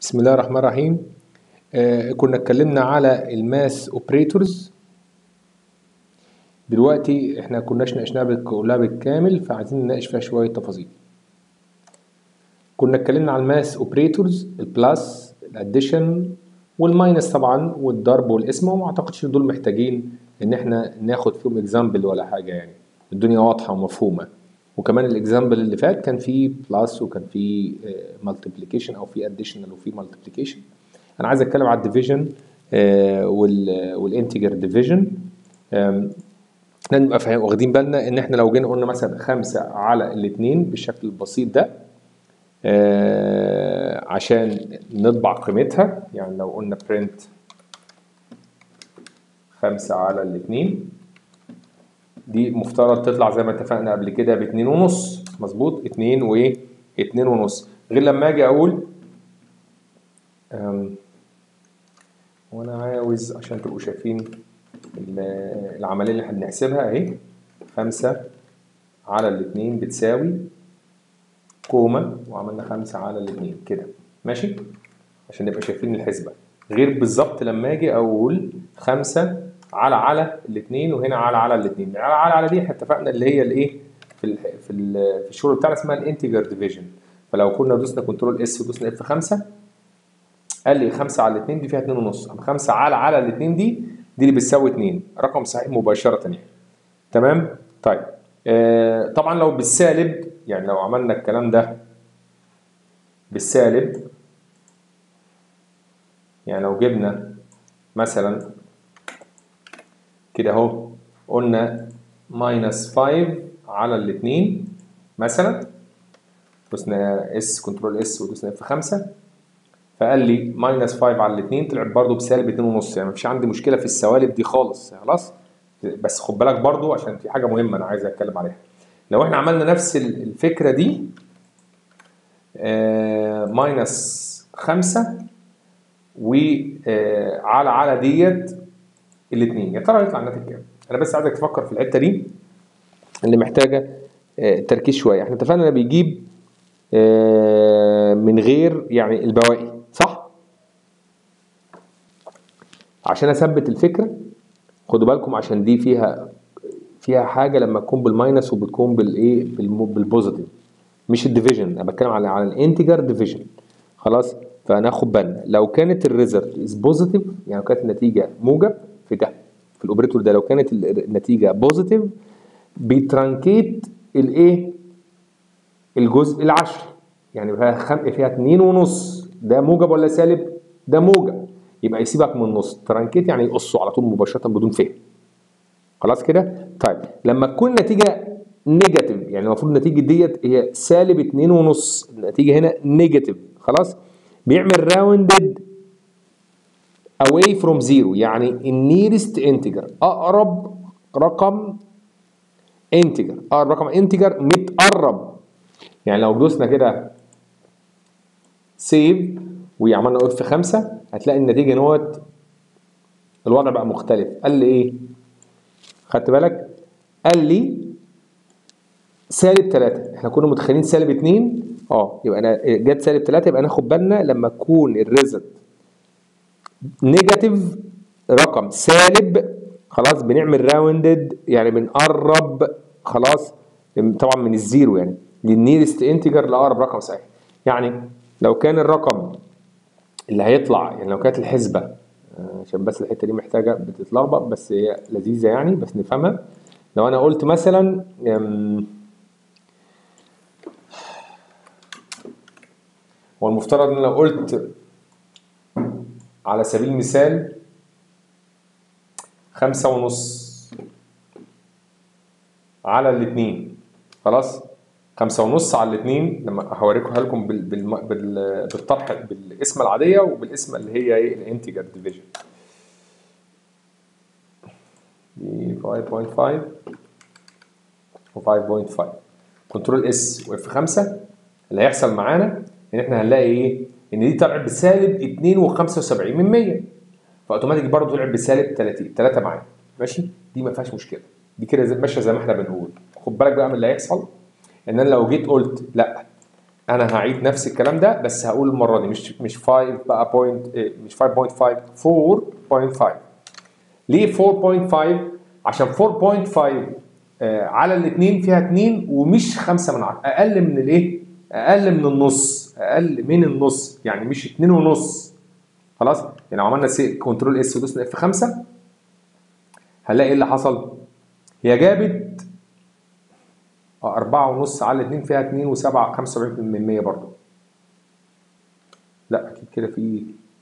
بسم الله الرحمن الرحيم آه كنا اتكلمنا على الماس اوبريتورز دلوقتي احنا كناش ناقشناها كلها بالكامل فعايزين نناقش فيها شويه تفاصيل كنا اتكلمنا على الماس اوبريتورز البلس الاديشن والماينس طبعا والضرب والقسمه وما اعتقدش ان دول محتاجين ان احنا ناخد فيهم اكزامبل ولا حاجه يعني الدنيا واضحه ومفهومه وكمان الاكزامبل اللي فات كان فيه بلس وكان فيه مالتيبليكيشن او فيه اديشنال وفيه مالتيبليكيشن انا عايز اتكلم على الديفيجن والانتجر ديفيجن لازم نبقى فاهم واخدين بالنا ان احنا لو جينا قلنا مثلا خمسة على الاثنين بالشكل البسيط ده آه عشان نطبع قيمتها يعني لو قلنا print خمسة على الاثنين دي مفترض تطلع زي ما اتفقنا قبل كده باتنين ونص مظبوط اتنين وايه اتنين ونص غير لما اجي اقول وانا عاوز عشان تبقوا شايفين العملية اللي احنا بنحسبها اهي خمسة على الاتنين بتساوي كوما وعملنا خمسة على الاتنين كده ماشي عشان نبقى شايفين الحسبة غير بالظبط لما اجي اقول خمسة على على الاثنين وهنا على على الاثنين على على على دي احنا اتفقنا اللي هي الايه في ال في ال في الشغل بتاعنا اسمها الانتجر ديفيجن فلو كنا دوسنا كنترول اس ودوسنا اف 5 قال لي 5 على الاثنين دي فيها 2 ونص اما 5 على على الاثنين دي دي اللي بتساوي 2 رقم صحيح مباشره يعني تمام طيب آه طبعا لو بالسالب يعني لو عملنا الكلام ده بالسالب يعني لو جبنا مثلا كده اهو قلنا ماينس 5 على الاثنين مثلا دوسنا اس كنترول اس ودوسنا اف 5 فقال لي ماينس 5 على الاثنين طلعت برضه بسالب 2.5 يعني مفيش عندي مشكله في السوالب دي خالص خلاص بس خد بالك برضه عشان في حاجه مهمه انا عايز اتكلم عليها لو احنا عملنا نفس الفكره دي آه ماينس 5 وعلى على ديت الاثنين يا ترى هيطلع الناتج كام؟ انا بس عايزك تفكر في الحته دي اللي محتاجه تركيز شويه احنا اتفقنا بيجيب من غير يعني البواقي صح؟ عشان اثبت الفكره خدوا بالكم عشان دي فيها فيها حاجه لما تكون بالماينس وبتكون بالايه بالبوزيتيف مش الديفيجن انا بتكلم على على الانتجر ديفيجن خلاص فناخد بالنا لو كانت الريزلت از بوزيتيف يعني لو كانت النتيجه موجب في ده في الاوبريتور ده لو كانت النتيجه بوزيتيف بيترانكيت الايه الجزء العشري يعني فيها خم... فيها اتنين ونص ده موجب ولا سالب ده موجب يبقى يسيبك من النص ترانكيت يعني يقصه على طول مباشره بدون فهم خلاص كده طيب لما تكون النتيجه نيجاتيف يعني المفروض النتيجه ديت هي سالب اتنين ونص النتيجه هنا نيجاتيف خلاص بيعمل راوندد away from zero يعني النيرست انتجر اقرب رقم انتجر اقرب رقم انتجر متقرب يعني لو دوسنا كده سيف وعملنا اف 5 هتلاقي النتيجه نوت الوضع بقى مختلف قال لي ايه خدت بالك قال لي سالب 3 احنا كنا متخيلين سالب 2 اه يبقى انا جت سالب 3 يبقى ناخد بالنا لما تكون الريزلت نيجاتيف رقم سالب خلاص بنعمل راوندد يعني بنقرب خلاص طبعا من الزيرو يعني للنيرست انتجر لاقرب رقم صحيح يعني لو كان الرقم اللي هيطلع يعني لو كانت الحسبه عشان بس الحته دي محتاجه بتتلخبط بس هي لذيذه يعني بس نفهمها لو انا قلت مثلا هو المفترض ان لو قلت على سبيل المثال خمسة ونص على الاتنين خلاص خمسة ونص على الاتنين لما هوريكم لكم بال بال بال بالطرح بالقسمة العادية وبالقسمة اللي هي ايه الانتجر ديفيجن دي 5.5 و 5.5 كنترول اس واف 5 اللي هيحصل معانا ان احنا هنلاقي ايه ان دي طلعت بسالب 2.75 من 100 فاوتوماتيك برضه طلعت بسالب 30 3 معايا ماشي دي ما فيهاش مشكله دي كده ماشيه زي ما احنا بنقول خد بالك بقى من اللي هيحصل ان انا لو جيت قلت لا انا هعيد نفس الكلام ده بس هقول المره دي مش مش 5 بقى بوينت مش 5.5 4.5 ليه 4.5 عشان 4.5 آه، على الاثنين فيها 2 ومش 5 من 10 اقل من الايه اقل من النص اقل من النص يعني مش 2 ونص خلاص يعني لو عملنا كنترول اس ودوسنا اف 5 هنلاقي ايه اللي حصل هي جابت اه أربعة ونص على الاتنين فيها اتنين وسبعة خمسة وسبعين من مية برضه لا أكيد كده في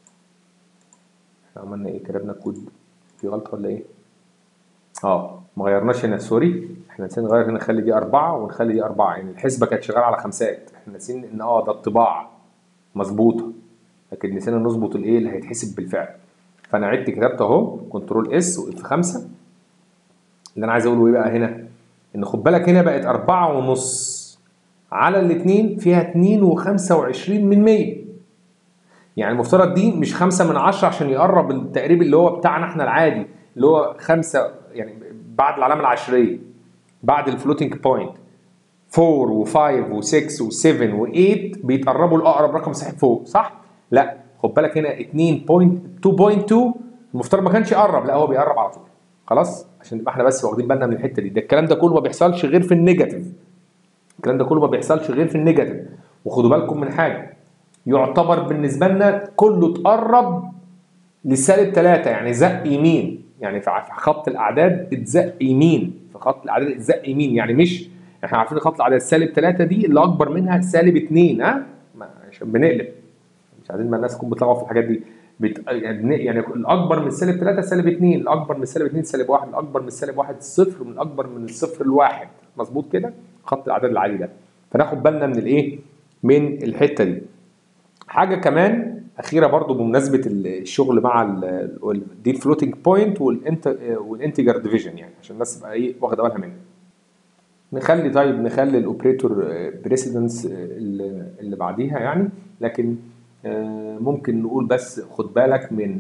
احنا عملنا ايه كتبنا كود في غلطة ولا ايه؟ اه ما غيرناش هنا سوري احنا نسينا نغير هنا نخلي دي أربعة ونخلي دي أربعة يعني الحسبة كانت شغالة على خمسات احنا ناسيين إن اه ده الطباعة مظبوطة لكن نسينا نظبط الايه اللي هيتحسب بالفعل فأنا عدت كتبت أهو كنترول اس واف 5 اللي أنا عايز أقوله ايه بقى هنا؟ ان خد بالك هنا بقت أربعة ونص على الاتنين فيها اتنين وخمسة وعشرين من مية يعني المفترض دي مش خمسة من عشرة عشان يقرب التقريب اللي هو بتاعنا احنا العادي اللي هو خمسة يعني بعد العلامة العشرية بعد الفلوتنج بوينت 4 و5 و6 و7 و8 بيتقربوا لاقرب رقم صحيح فوق صح؟ لا خد بالك هنا 2.2.2 المفترض ما كانش يقرب لا هو بيقرب على طول خلاص عشان نبقى احنا بس واخدين بالنا من الحته دي ده الكلام ده كله ما بيحصلش غير في النيجاتيف الكلام ده كله ما بيحصلش غير في النيجاتيف وخدوا بالكم من حاجه يعتبر بالنسبه لنا كله اتقرب لسالب 3 يعني زق يمين يعني في خط الاعداد اتزق يمين في خط الاعداد اتزق يمين يعني مش احنا عارفين خط الاعداد سالب 3 دي اللي اكبر منها سالب 2 ها عشان بنقلب مش عايزين ما الناس تكون بتلخبط في الحاجات دي بت... يعني يعني الاكبر من سالب 3 سالب 2 الاكبر من سالب 2 سالب 1 الاكبر من سالب 1 صفر من الاكبر من الصفر لواحد مظبوط كده خط الاعداد العالي ده فناخد بالنا من الايه من الحته دي حاجه كمان اخيره برضو بمناسبه الشغل مع ال دي الفلوتنج بوينت والانت والانتجر ديفيجن يعني عشان الناس تبقى ايه واخده بالها منها نخلي طيب نخلي الاوبريتور بريسيدنس اللي بعديها يعني لكن ممكن نقول بس خد بالك من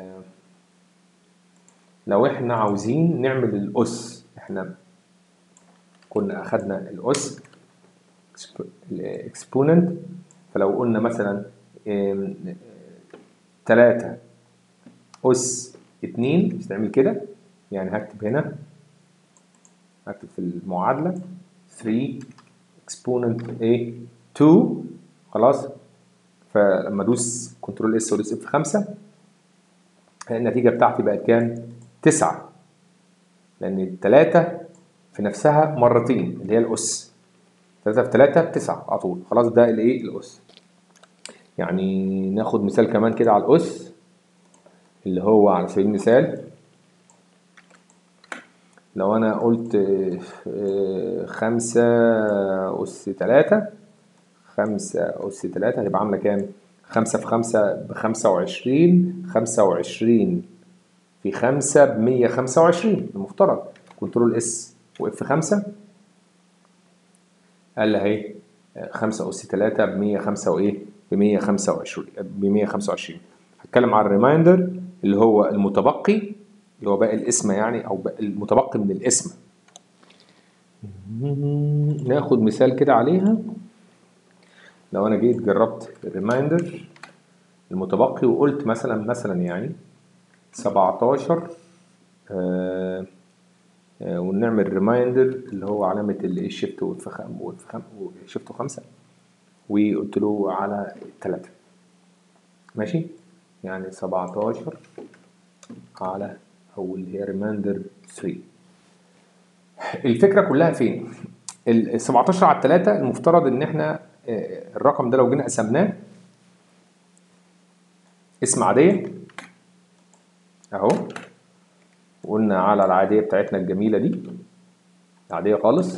لو احنا عاوزين نعمل الأس احنا كنا أخدنا الأس الاكسبوننت فلو قلنا مثلا تلاتة أس اتنين نعمل كده يعني هكتب هنا هكتب في المعادلة 3 exponent a 2 خلاص فلما ادوس كنترول اس وادوس اف 5 النتيجه بتاعتي بقت كام؟ 9 لان الثلاثه في نفسها مرتين اللي هي الاس 3 في 3 ب 9 على طول خلاص ده الايه؟ الاس يعني ناخد مثال كمان كده على الاس اللي هو على سبيل المثال لو انا قلت خمسة أس تلاتة خمسة أس تلاتة هتبقى عاملة كام؟ خمسة في خمسة بخمسة وعشرين خمسة وعشرين في خمسة بمية خمسة وعشرين المفترض كنترول اس واف خمسة قال لي اهي خمسة أس تلاتة بمية خمسة وإيه؟ بمية خمسة وعشرين بمية خمسة وعشرين هتكلم على الريمايندر اللي هو المتبقي اللي هو باقي الاسم يعني أو المتبقي من الاسم ناخد مثال كده عليها لو انا جيت جربت الريمايندر المتبقي وقلت مثلا مثلا يعني 17 آه آه ونعمل ريمايندر اللي هو علامة الشيفت شيفت خمسة وقلت له على ثلاثة ماشي يعني 17 على أو اللي هي ريمايندر 3 الفكرة كلها فين؟ ال 17 على 3 المفترض ان احنا الرقم ده لو جينا قسمناه اسم عادية اهو وقلنا على العادية بتاعتنا الجميلة دي عادية خالص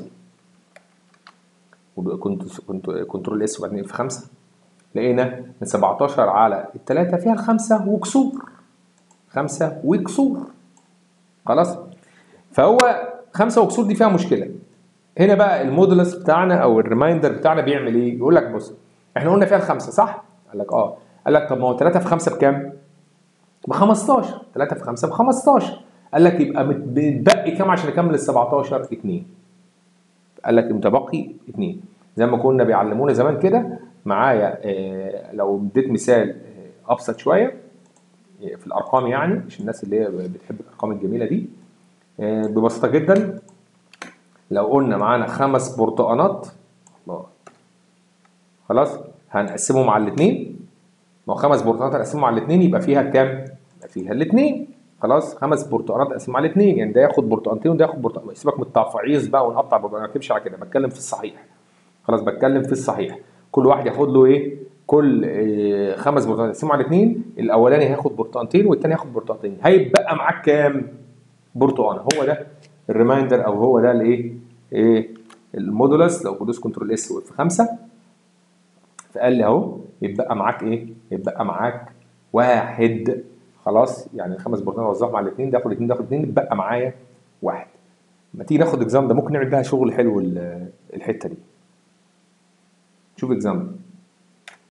وكنت كنت كنترول اس وبعدين اف 5 لقينا من 17 على التلاتة فيها الخمسة وكسور خمسة وكسور خلاص فهو خمسة وكسور دي فيها مشكلة هنا بقى المودولس بتاعنا او الريمايندر بتاعنا بيعمل ايه؟ يقول لك بص احنا قلنا فيها الخمسه صح؟ قال لك اه قال لك طب ما هو 3 في 5 بكام؟ ب 15 3 في 5 ب 15 قال لك يبقى متبقي كام عشان اكمل ال 17 2 قال لك متبقي 2 زي ما كنا بيعلمونا زمان كده معايا آه، لو اديت مثال آه، ابسط شويه آه، في الارقام يعني مش الناس اللي هي بتحب الارقام الجميله دي آه، ببساطه جدا لو قلنا معانا خمس برتقانات الله خلاص هنقسمهم على الاثنين ما هو خمس برتقانات هنقسمهم على الاثنين يبقى فيها كام؟ يبقى فيها الاثنين خلاص خمس برتقانات اقسمهم على الاثنين يعني ده ياخد برتقانتين وده ياخد برتقان سيبك من التفعيص بقى ونقطع برتقان ما بكتبش على كده بتكلم في الصحيح خلاص بتكلم في الصحيح كل واحد ياخد له ايه؟ كل إيه خمس برتقانات يقسموا على الاثنين الاولاني هياخد برتقانتين والثاني هياخد برتقانتين هيبقى معاك كام؟ برتقانه هو ده الريمايندر او هو ده الايه؟ ايه المودولس لو بدوس كنترول اس في 5 فقال لي اهو يبقى معاك ايه؟ يبقى معاك واحد خلاص يعني الخمس برتقانات اوزعهم على الاثنين ده ياخد الاثنين ده ياخد الاثنين يبقى معايا واحد ما تيجي ناخد اكزام ده ممكن نعمل بيها شغل حلو ال- الحته دي شوف اكزام